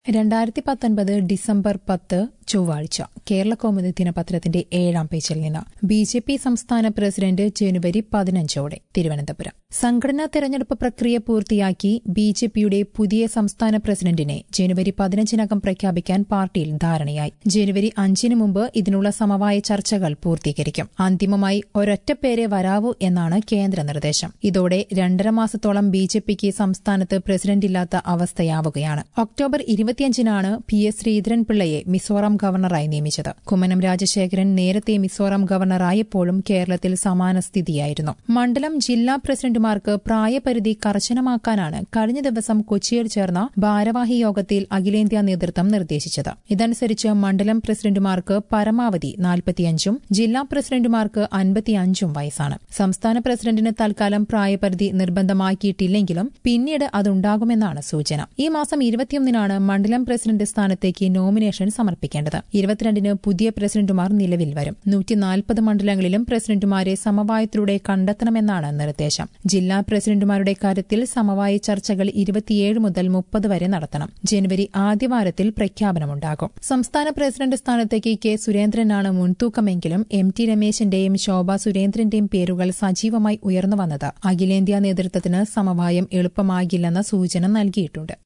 രണ്ടായിരത്തി പത്തൊൻപത് ഡിസംബർ പത്ത് ചൊവ്വാഴ്ച കേരള കൗമുദി ദിനപത്രത്തിന്റെ ഏഴാം പേജിൽ നിന്ന് ബി ജെ പി സംസ്ഥാന പ്രസിഡന്റ് ജനുവരി പതിനഞ്ചോടെ തിരുവനന്തപുരം സംഘടനാ തെരഞ്ഞെടുപ്പ് പ്രക്രിയ പൂർത്തിയാക്കി ബി ജെ പിയുടെ പുതിയ സംസ്ഥാന പ്രസിഡന്റിനെ ജനുവരി പതിനഞ്ചിനകം പ്രഖ്യാപിക്കാൻ പാർട്ടിയിൽ ധാരണയായി ജനുവരി അഞ്ചിന് മുമ്പ് ഇതിനുള്ള സമവായ ചർച്ചകൾ പൂർത്തീകരിക്കും അന്തിമമായി ഒരൊറ്റ പേരെ വരാവൂ എന്നാണ് കേന്ദ്ര നിർദ്ദേശം ഇതോടെ രണ്ടര മാസത്തോളം ബി ജെ പിക്ക് സംസ്ഥാനത്ത് പ്രസിഡന്റില്ലാത്ത അവസ്ഥയാവുകയാണ് ഒക്ടോബർ ഇരുപത്തിയഞ്ചിനാണ് പി എസ് ശ്രീധരൻപിള്ളയെ മിസോറാം ഗവർണറായി നിയമിച്ചത് കുമ്മനം രാജശേഖരൻ നേരത്തെ മിസോറാം ഗവർണറായപ്പോഴും കേരളത്തിൽ സമാന സ്ഥിതിയായിരുന്നു മണ്ഡലം ജില്ലാ പ്രസിഡന്റുമാർക്ക് പ്രായപരിധി കർശനമാക്കാനാണ് കഴിഞ്ഞ ദിവസം കൊച്ചിയിൽ ചേർന്ന ഭാരവാഹി യോഗത്തിൽ അഖിലേന്ത്യാ നേതൃത്വം നിർദ്ദേശിച്ചത് ഇതനുസരിച്ച് മണ്ഡലം പ്രസിഡന്റുമാർക്ക് പരമാവധി നാൽപ്പത്തിയഞ്ചും ജില്ലാ പ്രസിഡന്റുമാർക്ക് അൻപത്തിയഞ്ചും വയസ്സാണ് സംസ്ഥാന പ്രസിഡന്റിന് തൽക്കാലം പ്രായപരിധി നിർബന്ധമാക്കിയിട്ടില്ലെങ്കിലും പിന്നീട് അതുണ്ടാകുമെന്നാണ് സൂചന ഈ മാസം ഇരുപത്തിയൊന്നിനാണ് മണ്ഡലം പ്രസിഡന്റ് സ്ഥാനത്തേക്ക് നോമിനേഷൻ സമർപ്പിക്കേണ്ടത് ഇരുപത്തിരണ്ടിന് പുതിയ പ്രസിഡന്റുമാർ നിലവിൽ വരും നൂറ്റിനാൽപ്പത് മണ്ഡലങ്ങളിലും പ്രസിഡന്റുമാരെ സമവായത്തിലൂടെ കണ്ടെത്തണമെന്നാണ് നിർദ്ദേശം ജില്ലാ പ്രസിഡന്റുമാരുടെ കാര്യത്തിൽ സമവായ ചർച്ചകൾ ഇരുപത്തിയേഴ് മുതൽ മുപ്പത് വരെ നടത്തണം ജനുവരി ആദ്യവാരത്തിൽ പ്രഖ്യാപനമുണ്ടാകും സംസ്ഥാന പ്രസിഡന്റ് സ്ഥാനത്തേക്ക് കെ സുരേന്ദ്രനാണ് മുൻതൂക്കമെങ്കിലും എം ടി രമേശിന്റെയും ശോഭ സുരേന്ദ്രന്റെയും പേരുകൾ സജീവമായി ഉയർന്നു വന്നത് അഖിലേന്ത്യാ നേതൃത്വത്തിന് സമവായം എളുപ്പമാകില്ലെന്ന സൂചന നൽകിയിട്ടുണ്ട്